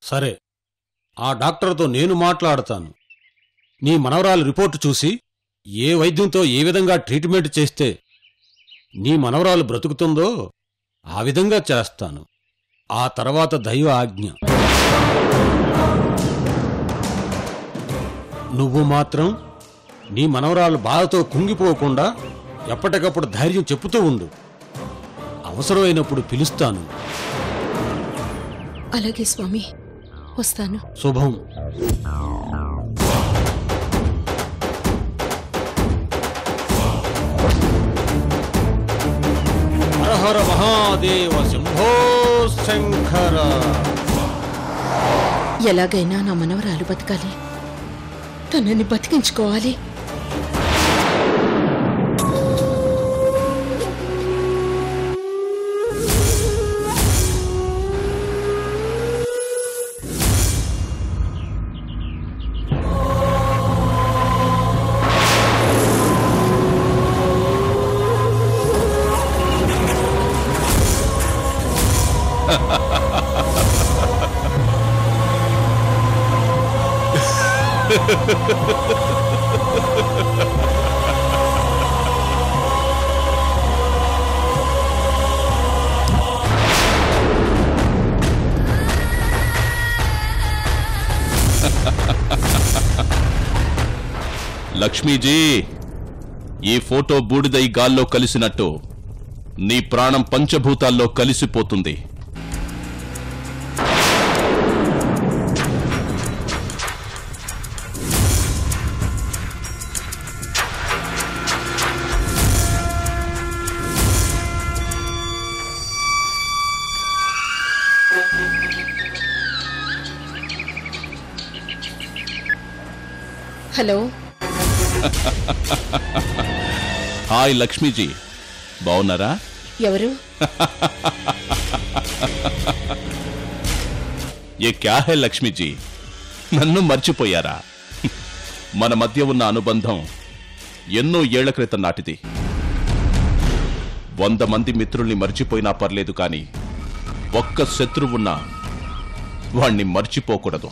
సరే ఆ డాక్టర్తో నేను మాట్లాడతాను నీ మనవరాలు రిపోర్టు చూసి ఏ వైద్యంతో ఏ విధంగా ట్రీట్మెంట్ చేస్తే నీ మనవరాలు బ్రతుకుతుందో ఆ విధంగా చేస్తాను ఆ తర్వాత దైవ ఆజ్ఞ నువ్వు మాత్రం నీ మనవరాలు బాధతో కుంగిపోకుండా ఎప్పటికప్పుడు ధైర్యం చెప్పుతూ ఉండు అవసరమైనప్పుడు పిలుస్తాను అలాగే స్వామి వస్తాను శుభం హర హర మహాదేవ శంభో శంకర ఎలాగైనా నా మనవరాలు బతకాలి తనని బతికించుకోవాలి లక్ష్మీజీ ఈ ఫోటో బూడిదై గాల్లో కలిసినట్టు నీ ప్రాణం పంచభూతాల్లో కలిసిపోతుంది హలో హాయ్ లక్ష్మీజీ బావున్నారా ఎవరు ఏ క్యా హై లక్ష్మీజీ నన్ను మర్చిపోయారా మన మధ్య ఉన్న అనుబంధం ఎన్నో ఏళ్ల క్రితం నాటిది వంద మంది మిత్రుల్ని మర్చిపోయినా పర్లేదు కానీ ఒక్క శత్రువున్నా వాణ్ణి మర్చిపోకూడదు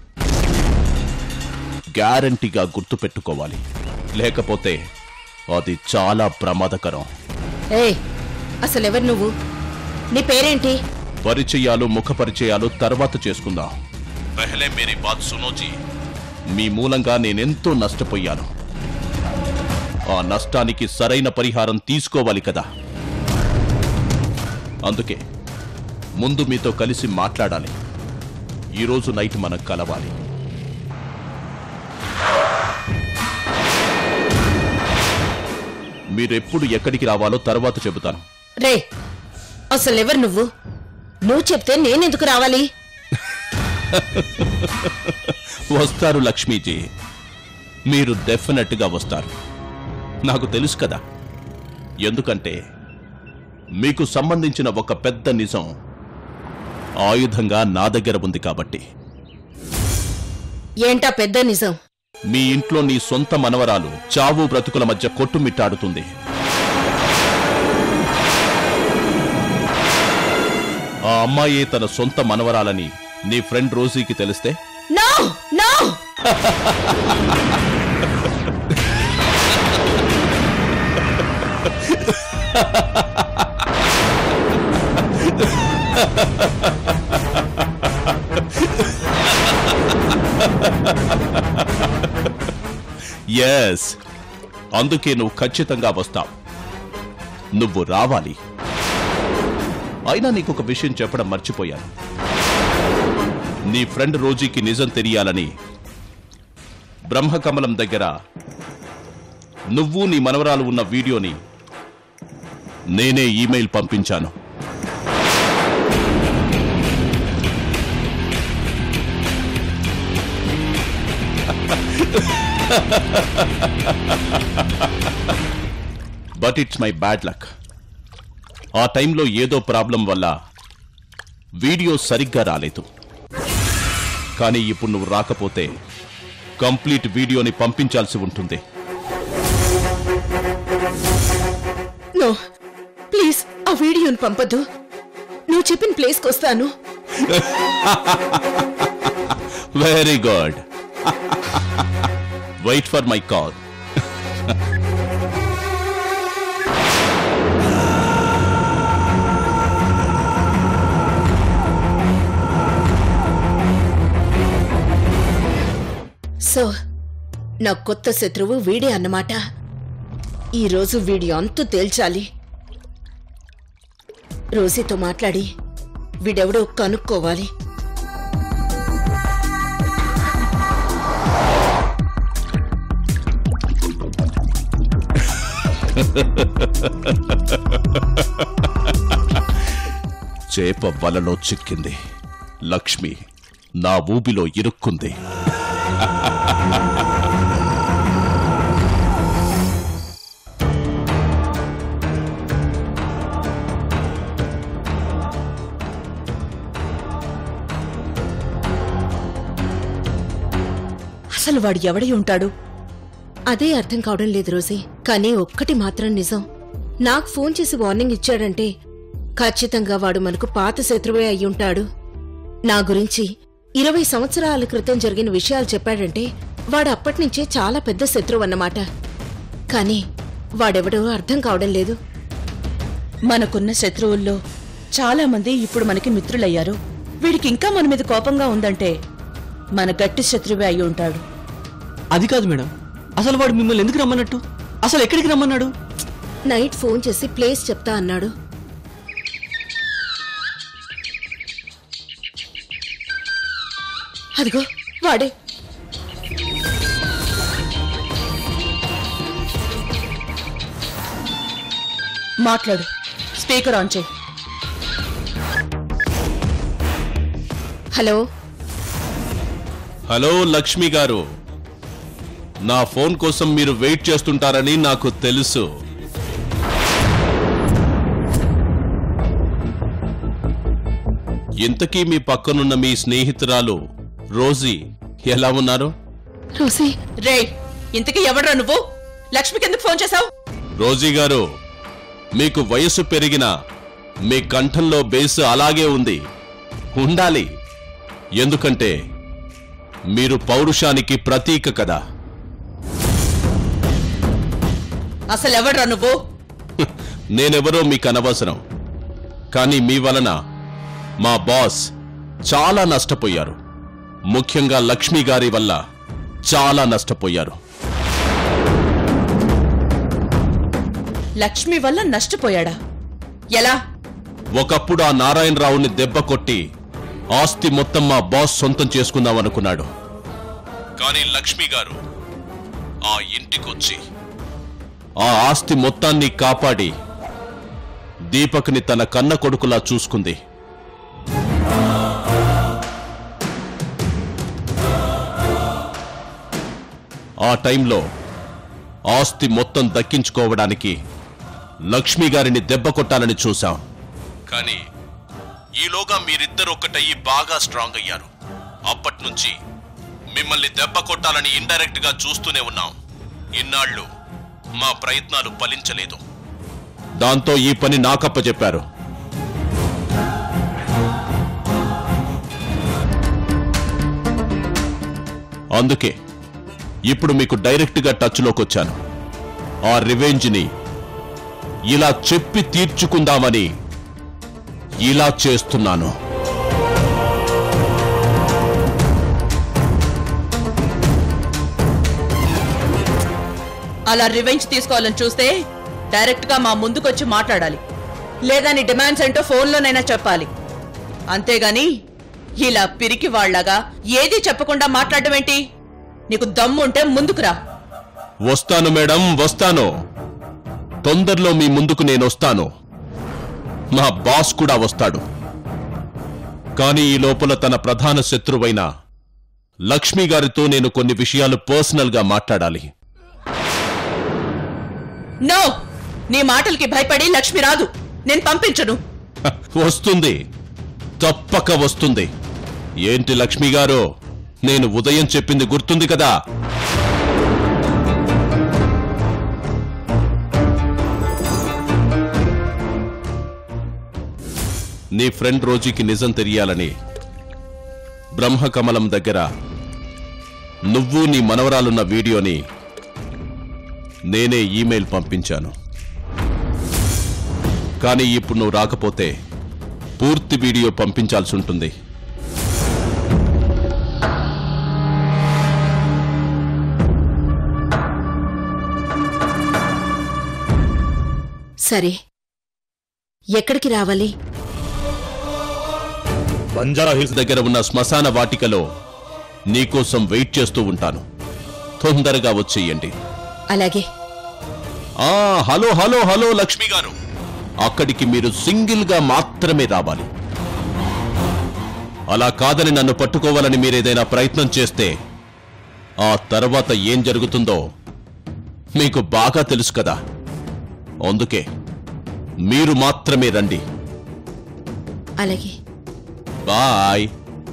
గ్యారంటీగా గుర్తుపెట్టుకోవాలి లేకపోతే అది చాలా ప్రమాదకరం ఏయ్ అసలు ఎవరు నువ్వు నీ పేరేంటి పరిచయాలు ముఖ పరిచయాలు తర్వాత చేసుకుందాం పెహలే మేరీ బాత్ సునోజీ మీ మూలంగా నేనెంతో నష్టపోయాను ఆ నష్టానికి సరైన పరిహారం తీసుకోవాలి కదా అందుకే ముందు మీతో కలిసి మాట్లాడాలి ఈరోజు నైట్ మనం కలవాలి మీరెప్పుడు ఎక్కడికి రావాలో తర్వాత చెబుతాను రే అసలు ఎవరు నువ్వు నువ్వు చెప్తే నేనెందుకు రావాలి వస్తారు లక్ష్మీజీ మీరు డెఫినెట్గా వస్తారు నాకు తెలుసు కదా ఎందుకంటే మీకు సంబంధించిన ఒక పెద్ద నిజం ఆయుధంగా నా దగ్గర ఉంది కాబట్టి ఏంటా పెద్ద నిజం మీ ఇంట్లో నీ సొంత మనవరాలు చావు బ్రతుకుల మధ్య కొట్టుమిట్టాడుతుంది ఆ అమ్మాయి తన సొంత మనవరాలని నీ ఫ్రెండ్ రోజీకి తెలిస్తే నో నో ఎస్ అందుకే నువ్వు ఖచ్చితంగా వస్తావు నువ్వు రావాలి అయినా నీకు ఒక విషయం చెప్పడం మర్చిపోయాను నీ ఫ్రెండ్ రోజీకి నిజం తెలియాలని బ్రహ్మకమలం దగ్గర నువ్వు నీ మనవరాలు ఉన్న వీడియోని నేనే ఈమెయిల్ పంపించాను but it's my bad luck ఆ టైంలో ఏదో ప్రాబ్లం వల్ల వీడియో సరిగ్గా రాలేదు కానీ ఇప్పుడు నువ్వు రాకపోతే కంప్లీట్ వీడియోని పంపించాల్సి ఉంటుంది నో ప్లీజ్ ఆ వీడియోని పంపద్దు నువ్వు చెప్పిన ప్లేస్కి వస్తాను very good wait for my call so నా కొత్త శత్రువు వీడే అన్నమాట ఈరోజు వీడి అంతు తేల్చాలి రోజీతో మాట్లాడి వీడెవడో కనుక్కోవాలి చేప వలలో చిక్కింది లక్ష్మి నా ఊబిలో ఇరుక్కుంది అసలు వాడు ఎవడై ఉంటాడు అదే అర్థం కావడం లేదు రోజీ కానీ ఒక్కటి మాత్రం నిజం నాకు ఫోన్ చేసి వార్నింగ్ ఇచ్చాడంటే ఖచ్చితంగా వాడు మనకు పాత శత్రువే అయి ఉంటాడు నా గురించి ఇరవై సంవత్సరాల క్రితం జరిగిన విషయాలు చెప్పాడంటే వాడు అప్పటినుంచే చాలా పెద్ద శత్రువు అన్నమాట కానీ వాడెవడో అర్థం కావడం లేదు మనకున్న శత్రువుల్లో చాలా మంది ఇప్పుడు మనకి మిత్రులయ్యారు వీడికి ఇంకా మన మీద కోపంగా ఉందంటే మన గట్టి శత్రువే అయి ఉంటాడు అది కాదు మేడం అసలు వాడు మిమ్మల్ని ఎందుకు రమ్మన్నట్టు అసలు ఎక్కడికి రమ్మన్నాడు నైట్ ఫోన్ చేసి ప్లేస్ చెప్తా అన్నాడు అదిగో వాడే మాట్లాడు స్పీకర్ ఆన్ చేయి హలో హలో లక్ష్మి గారు నా ఫోన్ కోసం మీరు వెయిట్ చేస్తుంటారని నాకు తెలుసు ఇంతకీ మీ పక్కనున్న మీ స్నేహితురాలు రోజీ ఎలా ఉన్నారు రోసీ రే ఇంతకీ ఎవడ్రా నువ్వు లక్ష్మికి ఎందుకు ఫోన్ చేశావు రోజీ గారు మీకు వయస్సు పెరిగిన మీ కంఠంలో బేసు అలాగే ఉంది ఉండాలి ఎందుకంటే మీరు పౌరుషానికి ప్రతీక కదా అసలు ఎవడ్రా నువ్వు నేనెవరో మీకు అనవసరం కానీ మీ వలన మా బాస్ చాలా నష్టపోయారు ముఖ్యంగా లక్ష్మి గారి వల్ల చాలా నష్టపోయారు లక్ష్మి వల్ల నష్టపోయాడా ఎలా ఒకప్పుడు ఆ నారాయణరావుని దెబ్బ కొట్టి ఆస్తి మొత్తం మా బాస్ సొంతం చేసుకుందామనుకున్నాడు కానీ లక్ష్మి గారు ఆ ఇంటికొచ్చి ఆ ఆస్తి మొత్తాన్ని కాపాడి దీపక్ని తన కన్న కొడుకులా చూసుకుంది ఆ టైంలో ఆస్తి మొత్తం దక్కించుకోవడానికి లక్ష్మి గారిని దెబ్బ కొట్టాలని చూశాం కానీ ఈలోగా మీరిద్దరు ఒక్కటయ్యి బాగా స్ట్రాంగ్ అయ్యారు అప్పటి నుంచి మిమ్మల్ని దెబ్బ కొట్టాలని ఇండైరెక్ట్ గా చూస్తూనే ఉన్నాం ఇన్నాళ్ళు మా ప్రయత్నాలు ఫలించలేదు దాంతో ఈ పని నాకప్ప చెప్పారు అందుకే ఇప్పుడు మీకు డైరెక్ట్ గా టచ్ లోకి వచ్చాను ఆ రివెంజ్ ని ఇలా చెప్పి తీర్చుకుందామని ఇలా చేస్తున్నాను అలా రివెంజ్ తీసుకోవాలని చూస్తే డైరెక్ట్ గా మా ముందుకొచ్చి మాట్లాడాలి లేదా నీ డిమాండ్స్ ఏంటో ఫోన్లోనైనా చెప్పాలి అంతేగాని ఇలా పిరికి వాళ్ళగా ఏది చెప్పకుండా మాట్లాడడం ఏంటి నీకు దమ్ముంటే ముందుకు రా వస్తాను మేడం వస్తాను తొందరలో మీ ముందుకు నేను వస్తాను మా బాస్ కూడా వస్తాడు కానీ ఈ లోపల తన ప్రధాన శత్రువైన లక్ష్మి గారితో నేను కొన్ని విషయాలు పర్సనల్ గా మాట్లాడాలి నో నీ మాటలకి భయపడి లక్ష్మి రాదు నేను పంపించను హ, వస్తుంది తప్పక వస్తుంది ఏంటి లక్ష్మి గారు నేను ఉదయం చెప్పింది గుర్తుంది కదా నీ ఫ్రెండ్ రోజుకి నిజం తెలియాలని బ్రహ్మకమలం దగ్గర నువ్వు నీ మనవరాలున్న వీడియోని నేనే ఈమెయిల్ పంపించాను కానీ ఇప్పుడు నువ్వు రాకపోతే పూర్తి వీడియో పంపించాల్సి ఉంటుంది సరే ఎక్కడికి రావాలి బంజారా హిల్స్ దగ్గర ఉన్న శ్మశాన వాటికలో నీకోసం వెయిట్ చేస్తూ ఉంటాను తొందరగా వచ్చేయండి అలాగే ఆ హలో హలో హలో లక్ష్మి గారు అక్కడికి మీరు సింగిల్ గా మాత్రమే రావాలి అలా కాదని నన్ను పట్టుకోవాలని మీరేదైనా ప్రయత్నం చేస్తే ఆ తర్వాత ఏం జరుగుతుందో మీకు బాగా తెలుసు కదా అందుకే మీరు మాత్రమే రండి అలాగే బాయ్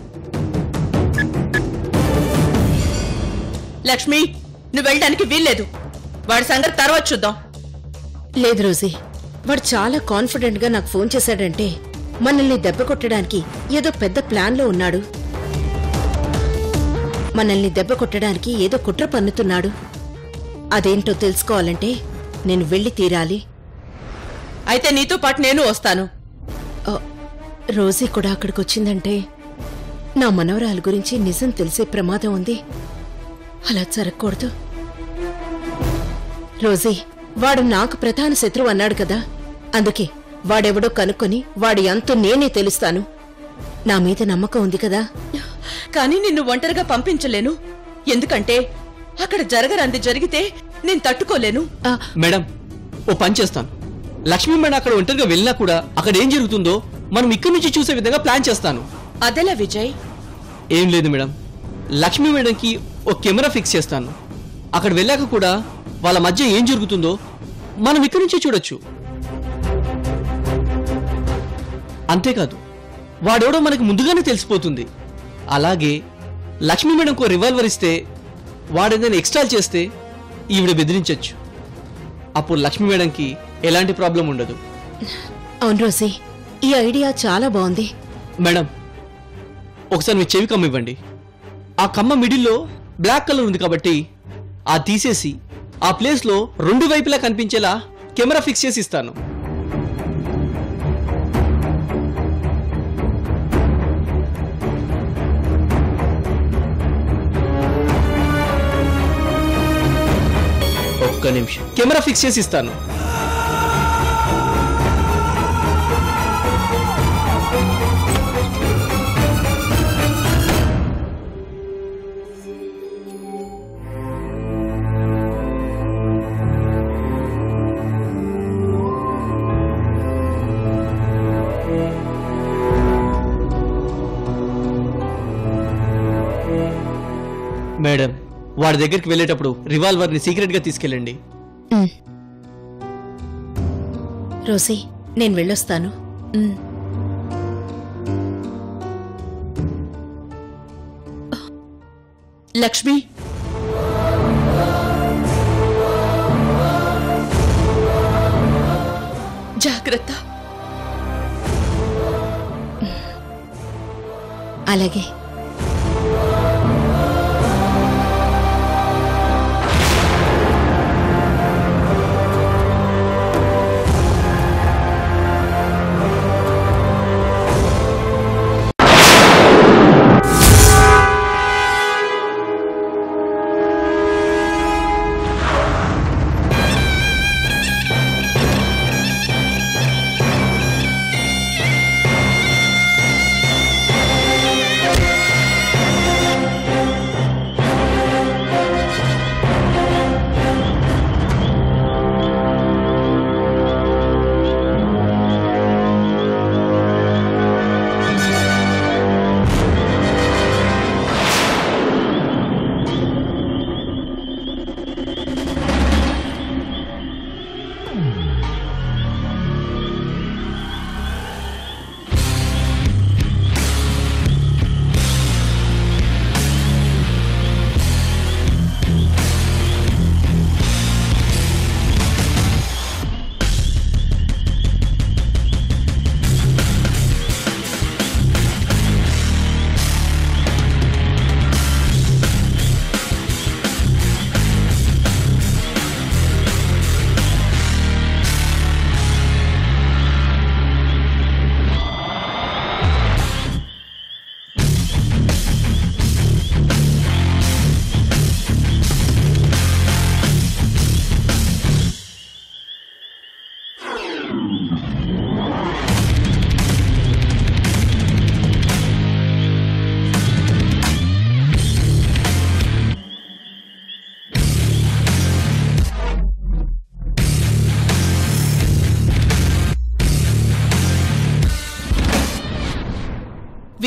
లక్ష్మి నువ్వు వెళ్ళడానికి వీల్లేదు వాడి సంగతి తర్వాత చూద్దాం లేదు రోజీ వాడు చాలా కాన్ఫిడెంట్ గా నాకు ఫోన్ చేశాడంటే మనల్ని దెబ్బ కొట్టడానికి ఏదో పెద్ద ప్లాన్ లో ఉన్నాడు మనల్ని దెబ్బ కొట్టడానికి ఏదో కుట్ర పన్నుతున్నాడు అదేంటో తెలుసుకోవాలంటే నేను వెళ్ళి తీరాలి అయితే నీతో పాటు నేను వస్తాను ఆ, రోజీ కూడా అక్కడికి వచ్చిందంటే నా మనవరాల గురించి నిజం తెలిసే ప్రమాదం ఉంది అలా జరగకూడదు రోజీ వాడు నాకు ప్రధాన శత్రువు అన్నాడు కదా అందుకే వాడెవడో కనుక్కొని వాడి అంతు నేనే తెలుస్తాను నా మీద నమ్మకం ఉంది కదా కానీ నిన్ను ఒంటరిగా పంపించలేను ఎందుకంటే అక్కడ జరగరంది జరిగితే నేను తట్టుకోలేను ఆ, మేడం ఓ పని చేస్తాను లక్ష్మీ మేడం అక్కడ ఒంటరిగా వెళ్ళినా కూడా అక్కడ ఏం జరుగుతుందో మనం ఇక్కడి నుంచి చూసే విధంగా ప్లాన్ చేస్తాను అదెలా విజయ్ ఏం లేదు మేడం లక్ష్మీ మేడంకి ఒక కెమెరా ఫిక్స్ చేస్తాను అక్కడ వెళ్ళాక కూడా వాళ్ళ మధ్య ఏం జరుగుతుందో మనం ఇక్కడి నుంచే చూడొచ్చు అంతేకాదు వాడెవడో మనకి ముందుగానే తెలిసిపోతుంది అలాగే లక్ష్మీ మేడంకు రివాల్వర్ ఇస్తే వాడేదైనా ఎక్స్ట్రాల్ చేస్తే ఈవిడ బెదిరించొచ్చు అప్పుడు లక్ష్మీ మేడంకి ఎలాంటి ప్రాబ్లం ఉండదు అవును రోజీ ఈ ఐడియా చాలా బాగుంది మేడం ఒకసారి మీ చెవి కమ్మ ఇవ్వండి ఆ కమ్మ మిడిల్లో బ్లాక్ కలర్ ఉంది కాబట్టి ఆ తీసేసి ఆ ప్లేస్లో రెండు వైపులా కనిపించేలా కెమెరా ఫిక్స్ చేసి ఇస్తాను ఒక్క నిమిషం కెమెరా ఫిక్స్ చేసి ఇస్తాను మేడం వాడి దగ్గరికి వెళ్ళేటప్పుడు రివాల్వర్ని సీక్రెట్ గా తీసుకెళ్ళండి ఉమ్. రోసీ నేను వెళ్ళొస్తాను ఉమ్. లక్ష్మి జాగ్రత్త అలాగే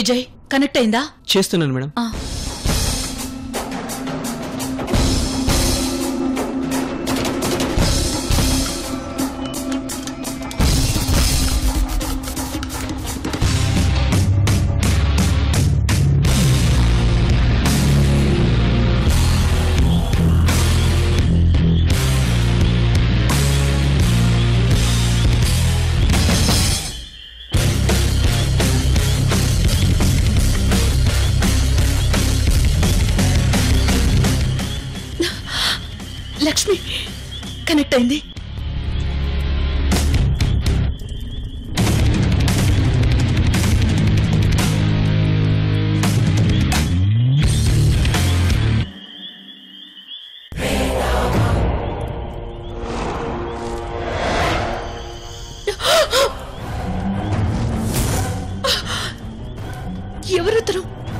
విజయ్ కనెక్ట్ అయిందా చేస్తున్నాను మేడం ఆ. లక్ష్మి కనెక్ట్ అయింది ఎవరతను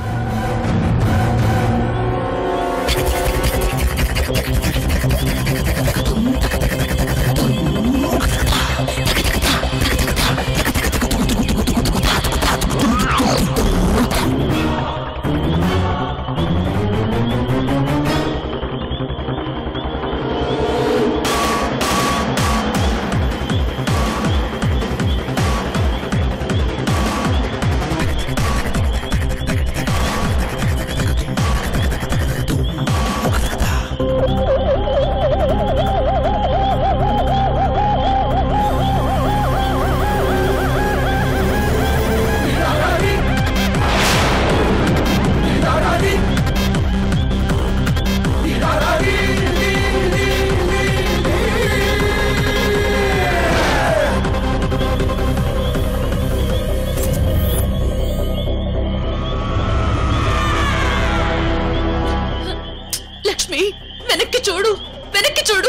లక్ష్మి వెనక్కి చూడు వెనక్కి చూడు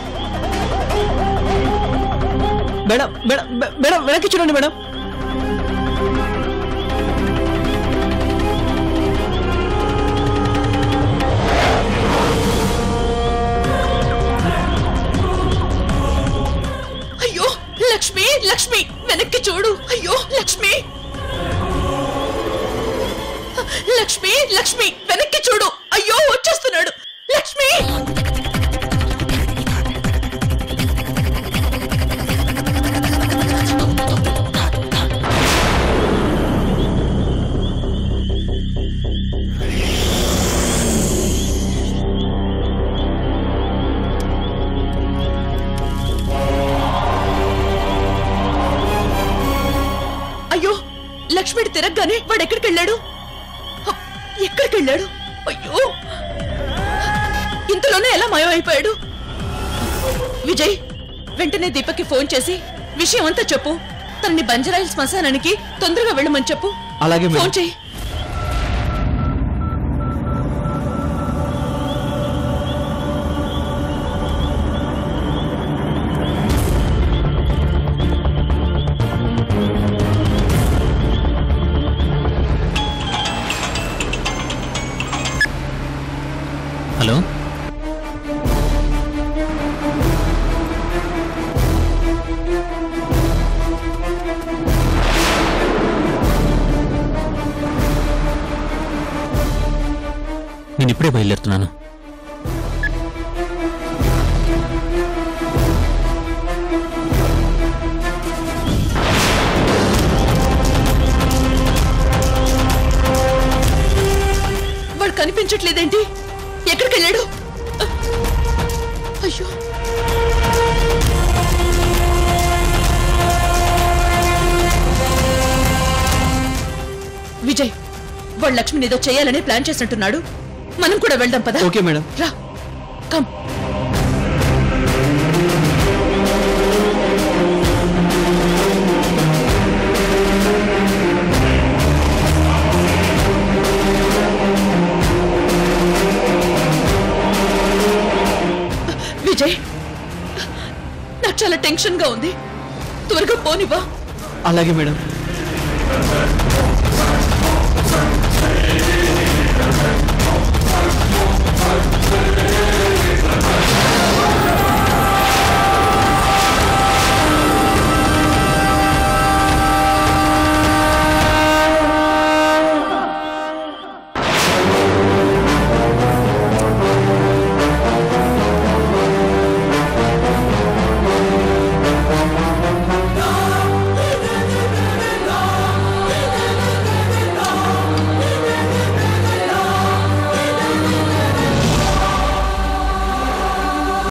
మేడం మేడం మే- మేడం వెనక్కి చూడండి మేడం అయ్యో లక్ష్మి లక్ష్మి వెనక్కి చూడు అయ్యో లక్ష్మి లక్ష్మి లక్ష్మి వెనక్కి చూడు అయ్యో వచ్చేస్తున్నాడు లక్ష్మి అయ్యో లక్ష్మిడి తిరగగానే వాడు ఎక్కడికి వెళ్ళాడు హ, ఎక్కడికి వెళ్ళాడు అయ్యో ఇంతలోనే ఎలా మాయమైపోయాడు విజయ్ వెంటనే దీపక్కి ఫోన్ చేసి విషయం అంతా చెప్పు తనని బంజరాయిల్ శ్మశానానికి తొందరగా వెళ్ళమని చెప్పు అలాగే మేడం. ఫోన్ చెయ్యి హలో నేను ఇప్పుడే బయలుదేరుతున్నాను వాడు కనిపించట్లేదేంటి ఎక్కడికి వెళ్ళాడు అయ్యో విజయ్ వాడు లక్ష్మిని ఏదో చేయాలని ప్లాన్ చేసినట్టున్నాడు మనం కూడా వెళ్దాం పదా ఓకే మేడం రా కమ్ విజయ్ నాకు చాలా టెన్షన్ గా ఉంది త్వరగా పోనివ్వా అలాగే మేడం